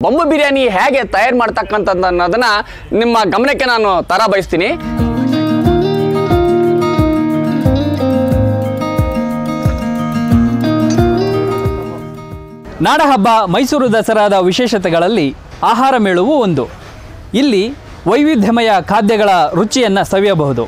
ಬೊಂಬು ಬಿರಿಯಾನಿ ಹೇಗೆ ತಯಾರು ಮಾಡ್ತಕ್ಕಂಥದ್ದು ಅನ್ನೋದನ್ನ ನಿಮ್ಮ ಗಮನಕ್ಕೆ ನಾನು ತರ ಬಯಸ್ತೀನಿ ನಾಡಹಬ್ಬ ಮೈಸೂರು ದಸರಾದ ವಿಶೇಷತೆಗಳಲ್ಲಿ ಆಹಾರ ಮೇಳವು ಒಂದು ಇಲ್ಲಿ ವೈವಿಧ್ಯಮಯ ಖಾದ್ಯಗಳ ರುಚಿಯನ್ನು ಸವಿಯಬಹುದು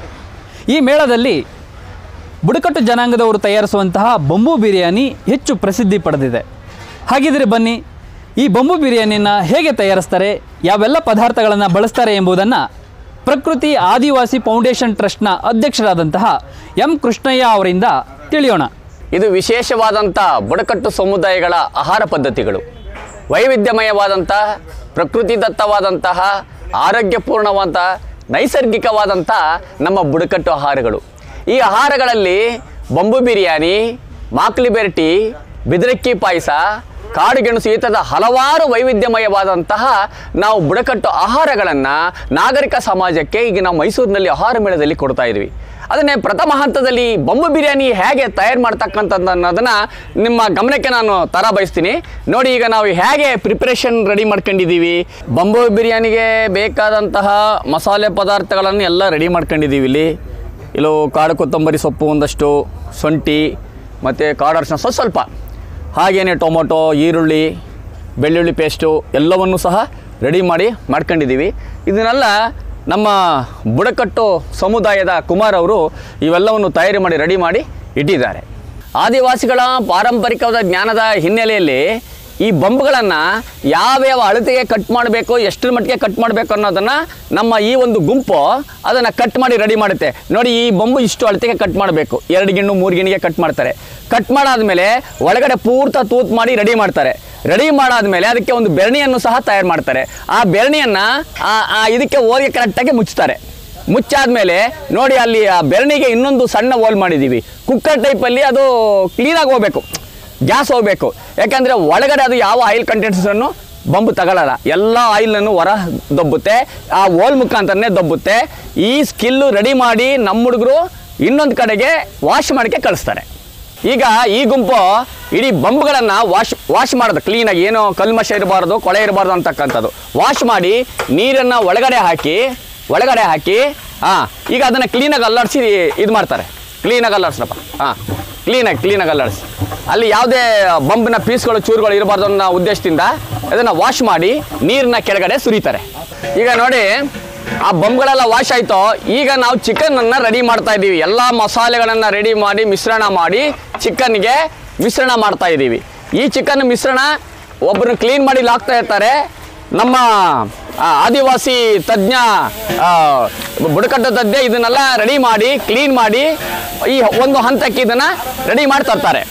ಈ ಮೇಳದಲ್ಲಿ ಬುಡಕಟ್ಟು ಜನಾಂಗದವರು ತಯಾರಿಸುವಂತಹ ಬೊಂಬು ಬಿರಿಯಾನಿ ಹೆಚ್ಚು ಪ್ರಸಿದ್ಧಿ ಪಡೆದಿದೆ ಹಾಗಿದ್ರೆ ಬನ್ನಿ ಈ ಬೊಂಬು ಬಿರಿಯಾನಿನ ಹೇಗೆ ತಯಾರಿಸ್ತಾರೆ ಯಾವೆಲ್ಲ ಪದಾರ್ಥಗಳನ್ನು ಬಳಸ್ತಾರೆ ಎಂಬುದನ್ನು ಪ್ರಕೃತಿ ಆದಿವಾಸಿ ಫೌಂಡೇಶನ್ ಟ್ರಸ್ಟ್ನ ಅಧ್ಯಕ್ಷರಾದಂತಹ ಎಂ ಕೃಷ್ಣಯ್ಯ ಅವರಿಂದ ತಿಳಿಯೋಣ ಇದು ವಿಶೇಷವಾದಂಥ ಬುಡಕಟ್ಟು ಸಮುದಾಯಗಳ ಆಹಾರ ಪದ್ಧತಿಗಳು ವೈವಿಧ್ಯಮಯವಾದಂಥ ಪ್ರಕೃತಿದತ್ತವಾದಂತಹ ಆರೋಗ್ಯಪೂರ್ಣವಾದಂಥ ನೈಸರ್ಗಿಕವಾದಂಥ ನಮ್ಮ ಬುಡಕಟ್ಟು ಆಹಾರಗಳು ಈ ಆಹಾರಗಳಲ್ಲಿ ಬೊಂಬು ಬಿರಿಯಾನಿ ಮಾಕ್ಲಿ ಬೆರಟಿ ಬಿದರಕ್ಕಿ ಪಾಯಸ ಕಾಡುಗೆಣಸು ಈ ಥರದ ಹಲವಾರು ವೈವಿಧ್ಯಮಯವಾದಂತಹ ನಾವು ಬುಡಕಟ್ಟು ಆಹಾರಗಳನ್ನು ನಾಗರಿಕ ಸಮಾಜಕ್ಕೆ ಈಗ ನಾವು ಮೈಸೂರಿನಲ್ಲಿ ಆಹಾರ ಮೇಳದಲ್ಲಿ ಕೊಡ್ತಾ ಇದ್ವಿ ಅದನ್ನೇ ಪ್ರಥಮ ಹಂತದಲ್ಲಿ ಬೊಂಬು ಬಿರಿಯಾನಿ ಹೇಗೆ ತಯಾರು ಮಾಡ್ತಕ್ಕಂಥದ್ದು ಅನ್ನೋದನ್ನ ನಿಮ್ಮ ಗಮನಕ್ಕೆ ನಾನು ತರ ಬಯಸ್ತೀನಿ ನೋಡಿ ಈಗ ನಾವು ಹೇಗೆ ಪ್ರಿಪ್ರೇಷನ್ ರೆಡಿ ಮಾಡ್ಕೊಂಡಿದ್ದೀವಿ ಬೊಂಬು ಬಿರಿಯಾನಿಗೆ ಬೇಕಾದಂತಹ ಮಸಾಲೆ ಪದಾರ್ಥಗಳನ್ನು ಎಲ್ಲ ರೆಡಿ ಮಾಡ್ಕೊಂಡಿದ್ದೀವಿ ಇಲ್ಲಿ ಇಲ್ಲೋ ಕಾಡು ಕೊತ್ತಂಬರಿ ಸೊಪ್ಪು ಒಂದಷ್ಟು ಶುಂಠಿ ಮತ್ತು ಕಾಡು ಅರಿಶಿನ ಸ್ವಲ್ಪ ಸ್ವಲ್ಪ ಹಾಗೆಯೇ ಟೊಮೊಟೊ ಈರುಳ್ಳಿ ಬೆಳ್ಳುಳ್ಳಿ ಪೇಸ್ಟು ಎಲ್ಲವನ್ನು ಸಹ ರೆಡಿ ಮಾಡಿ ಮಾಡ್ಕೊಂಡಿದ್ದೀವಿ ಇದನ್ನೆಲ್ಲ ನಮ್ಮ ಬುಡಕಟ್ಟು ಸಮುದಾಯದ ಕುಮಾರ್ ಅವರು ಇವೆಲ್ಲವನ್ನು ತಯಾರಿ ಮಾಡಿ ರೆಡಿ ಮಾಡಿ ಇಟ್ಟಿದ್ದಾರೆ ಆದಿವಾಸಿಗಳ ಪಾರಂಪರಿಕವಾದ ಜ್ಞಾನದ ಹಿನ್ನೆಲೆಯಲ್ಲಿ ಈ ಬಂಬುಗಳನ್ನು ಯಾವ್ಯಾವ ಅಳತೆಗೆ ಕಟ್ ಮಾಡಬೇಕು ಎಷ್ಟರ ಮಟ್ಟಿಗೆ ಕಟ್ ಮಾಡಬೇಕು ಅನ್ನೋದನ್ನು ನಮ್ಮ ಈ ಒಂದು ಗುಂಪು ಅದನ್ನು ಕಟ್ ಮಾಡಿ ರೆಡಿ ಮಾಡುತ್ತೆ ನೋಡಿ ಈ ಬೊಂಬು ಇಷ್ಟು ಅಳತೆಗೆ ಕಟ್ ಮಾಡಬೇಕು ಎರಡು ಗಿಣ್ಣು ಮೂರು ಗಿಣ್ಣಿಗೆ ಕಟ್ ಮಾಡ್ತಾರೆ ಕಟ್ ಮಾಡಾದ್ಮೇಲೆ ಒಳಗಡೆ ಪೂರ್ತ ತೂತ್ ಮಾಡಿ ರೆಡಿ ಮಾಡ್ತಾರೆ ರೆಡಿ ಮಾಡಾದ್ಮೇಲೆ ಅದಕ್ಕೆ ಒಂದು ಬೆರಣಿಯನ್ನು ಸಹ ತಯಾರು ಮಾಡ್ತಾರೆ ಆ ಬೆರಣಿಯನ್ನು ಆ ಇದಕ್ಕೆ ಓದಿಗೆ ಕರೆಕ್ಟಾಗಿ ಮುಚ್ತಾರೆ ಮುಚ್ಚಾದ್ಮೇಲೆ ನೋಡಿ ಅಲ್ಲಿ ಆ ಬೆರಣಿಗೆ ಇನ್ನೊಂದು ಸಣ್ಣ ಹೋಲ್ ಮಾಡಿದ್ದೀವಿ ಕುಕ್ಕರ್ ಟೈಪಲ್ಲಿ ಅದು ಕ್ಲೀನಾಗಿ ಹೋಗ್ಬೇಕು ಗ್ಯಾಸ್ ಹೋಗಬೇಕು ಯಾಕಂದರೆ ಒಳಗಡೆ ಅದು ಯಾವ ಆಯಿಲ್ ಕಂಟೆಂಟ್ಸನ್ನು ಬಂಬು ತಗೊಳ್ಳಲ್ಲ ಎಲ್ಲ ಆಯಿಲನ್ನು ಹೊರ ದಬ್ಬುತ್ತೆ ಆ ಓಲ್ ಮುಖಾಂತರನೇ ದಬ್ಬುತ್ತೆ ಈ ಸ್ಕಿಲ್ಲು ರೆಡಿ ಮಾಡಿ ನಮ್ಮ ಹುಡುಗರು ಇನ್ನೊಂದು ಕಡೆಗೆ ವಾಶ್ ಮಾಡೋಕ್ಕೆ ಕಳಿಸ್ತಾರೆ ಈಗ ಈ ಗುಂಪು ಇಡೀ ಬಂಬುಗಳನ್ನು ವಾಶ್ ವಾಶ್ ಮಾಡೋದು ಕ್ಲೀನಾಗಿ ಏನೋ ಕಲ್ಮಶ ಇರಬಾರ್ದು ಕೊಳೆ ಇರಬಾರ್ದು ಅಂತಕ್ಕಂಥದ್ದು ವಾಶ್ ಮಾಡಿ ನೀರನ್ನು ಒಳಗಡೆ ಹಾಕಿ ಒಳಗಡೆ ಹಾಕಿ ಹಾಂ ಈಗ ಅದನ್ನು ಕ್ಲೀನಾಗಿ ಅಲ್ಲಾಡಿಸಿ ಇದು ಮಾಡ್ತಾರೆ ಕ್ಲೀನಾಗಿ ಅಲ್ಲಾಡ್ಸಪ್ಪ ಹಾಂ ಕ್ಲೀನಾಗಿ ಕ್ಲೀನಾಗಿ ಅಲ್ಲಾಡಿಸಿ ಅಲ್ಲಿ ಯಾವುದೇ ಬಂಬಿನ ಪೀಸ್ಗಳು ಚೂರುಗಳು ಇರಬಾರ್ದು ಅನ್ನೋ ಉದ್ದೇಶದಿಂದ ಅದನ್ನು ವಾಶ್ ಮಾಡಿ ನೀರನ್ನ ಕೆಳಗಡೆ ಸುರಿತಾರೆ ಈಗ ನೋಡಿ ಆ ಬಂಬ್ಗಳೆಲ್ಲ ವಾಶ್ ಆಯ್ತು ಈಗ ನಾವು ಚಿಕನ್ ಅನ್ನ ರೆಡಿ ಮಾಡ್ತಾ ಇದ್ದೀವಿ ಎಲ್ಲ ಮಸಾಲೆಗಳನ್ನ ರೆಡಿ ಮಾಡಿ ಮಿಶ್ರಣ ಮಾಡಿ ಚಿಕನ್ಗೆ ಮಿಶ್ರಣ ಮಾಡ್ತಾ ಇದ್ದೀವಿ ಈ ಚಿಕನ್ ಮಿಶ್ರಣ ಒಬ್ಬರನ್ನ ಕ್ಲೀನ್ ಮಾಡಿ ಹಾಕ್ತಾ ಇರ್ತಾರೆ ನಮ್ಮ ಆ, ಆದಿವಾಸಿ ತಜ್ಞ ಆ, ಬುಡಕಟ್ಟು ತಜ್ಞ ಇದನ್ನೆಲ್ಲ ರೆಡಿ ಮಾಡಿ ಕ್ಲೀನ್ ಮಾಡಿ ಈ ಒಂದು ಹಂತಕ್ಕೆ ಇದನ್ನ ರೆಡಿ ಮಾಡಿ ತರ್ತಾರೆ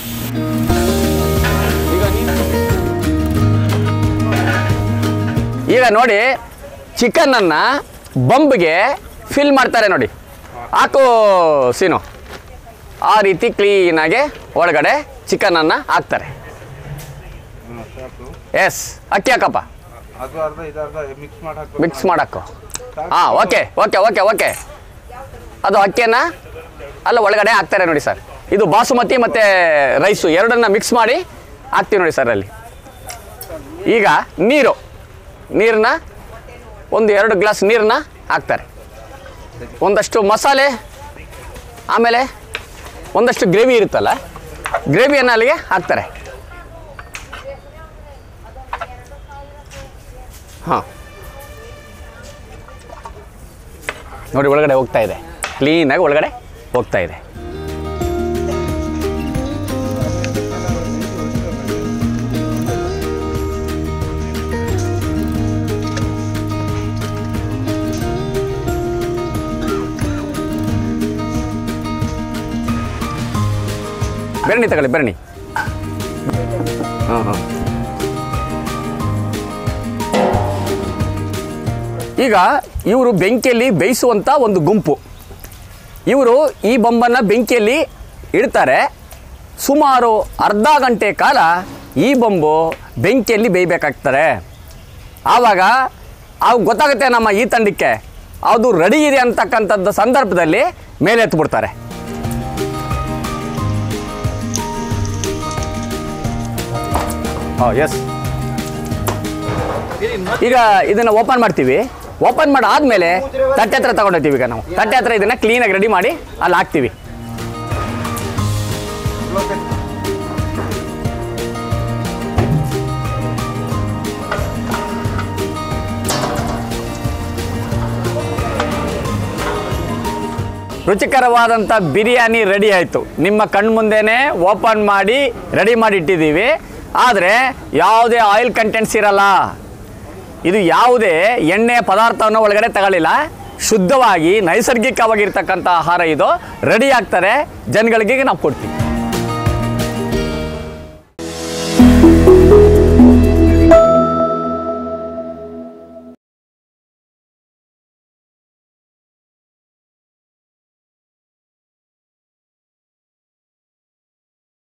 ಈಗ ನೋಡಿ ಚಿಕನನ್ನು ಬಂಬ್ಗೆ ಫಿಲ್ ಮಾಡ್ತಾರೆ ನೋಡಿ ಹಾಕು ಸೀನು ಆ ರೀತಿ ಕ್ಲೀನಾಗಿ ಒಳಗಡೆ ಚಿಕನನ್ನು ಹಾಕ್ತಾರೆ ಎಸ್ ಅಕ್ಕಿ ಹಾಕಪ್ಪ ಅದು ಅರ್ಧ ಇದು ಅರ್ಧ ಮಿಕ್ಸ್ ಮಾಡಿ ಹಾಕ್ಬೇಕು ಮಿಕ್ಸ್ ಮಾಡಾಕು ಹಾಂ ಓಕೆ ಓಕೆ ಓಕೆ ಓಕೆ ಅದು ಅಕ್ಕಿಯನ್ನು ಅಲ್ಲ ಒಳಗಡೆ ಹಾಕ್ತಾರೆ ನೋಡಿ ಸರ್ ಇದು ಬಾಸುಮತಿ ಮತ್ತು ರೈಸು ಎರಡನ್ನ ಮಿಕ್ಸ್ ಮಾಡಿ ಹಾಕ್ತೀವಿ ನೋಡಿ ಸರ್ ಅಲ್ಲಿ ಈಗ ನೀರು ನೀರನ್ನ ಒಂದು ಎರಡು ಗ್ಲಾಸ್ ನೀರನ್ನ ಹಾಕ್ತಾರೆ ಒಂದಷ್ಟು ಮಸಾಲೆ ಆಮೇಲೆ ಒಂದಷ್ಟು ಗ್ರೇವಿ ಇರುತ್ತಲ್ಲ ಗ್ರೇವಿಯನ್ನು ಅಲ್ಲಿಗೆ ಹಾಕ್ತಾರೆ ಹಾಂ ನೋಡಿ ಒಳಗಡೆ ಹೋಗ್ತಾ ಇದೆ ಕ್ಲೀನಾಗಿ ಒಳಗಡೆ ಹೋಗ್ತಾ ಇದೆ ಬೆರಣಿ ತಗೊಳ್ಳಿ ಬೆರಣಿ ಹಾಂ ಹಾಂ ಈಗ ಇವರು ಬೆಂಕಿಯಲ್ಲಿ ಬೇಯಿಸುವಂಥ ಒಂದು ಗುಂಪು ಇವರು ಈ ಬೊಂಬನ್ನು ಬೆಂಕಿಯಲ್ಲಿ ಇಡ್ತಾರೆ ಸುಮಾರು ಅರ್ಧ ಗಂಟೆ ಕಾಲ ಈ ಬೊಂಬು ಬೆಂಕಿಯಲ್ಲಿ ಬೇಯಬೇಕಾಗ್ತದೆ ಆವಾಗ ಅವು ಗೊತ್ತಾಗುತ್ತೆ ನಮ್ಮ ಈ ತಂಡಕ್ಕೆ ಅದು ರೆಡಿ ಇದೆ ಅಂತಕ್ಕಂಥದ್ದು ಸಂದರ್ಭದಲ್ಲಿ ಮೇಲೆ ಎತ್ಬಿಡ್ತಾರೆ ಹಾಂ ಎಸ್ ಈಗ ಇದನ್ನು ಓಪನ್ ಮಾಡ್ತೀವಿ ಓಪನ್ ಮಾಡಾದ್ಮೇಲೆ ತಟ್ಟೆ ಹತ್ರ ತಗೊಂಡೋಗ್ತೀವಿ ಈಗ ನಾವು ತಟ್ಟೆ ಹತ್ರ ಇದನ್ನು ಕ್ಲೀನಾಗಿ ರೆಡಿ ಮಾಡಿ ಅಲ್ಲಿ ಹಾಕ್ತೀವಿ ರುಚಿಕರವಾದಂಥ ಬಿರಿಯಾನಿ ರೆಡಿ ಆಯಿತು ನಿಮ್ಮ ಕಣ್ಮುಂದೆನೇ ಓಪನ್ ಮಾಡಿ ರೆಡಿ ಮಾಡಿ ಇಟ್ಟಿದ್ದೀವಿ ಆದರೆ ಯಾವುದೇ ಆಯಿಲ್ ಕಂಟೆಂಟ್ಸ್ ಇರಲ್ಲ ಇದು ಯಾವುದೇ ಎಣ್ಣೆ ಪದಾರ್ಥವನ್ನು ಒಳಗಡೆ ತಗೊಳ್ಳಿಲ್ಲ ಶುದ್ಧವಾಗಿ ನೈಸರ್ಗಿಕವಾಗಿರ್ತಕ್ಕಂಥ ಆಹಾರ ಇದು ರೆಡಿ ಆಗ್ತಾರೆ ಜನಗಳಿಗೆ ನಾವು ಕೊಡ್ತೀವಿ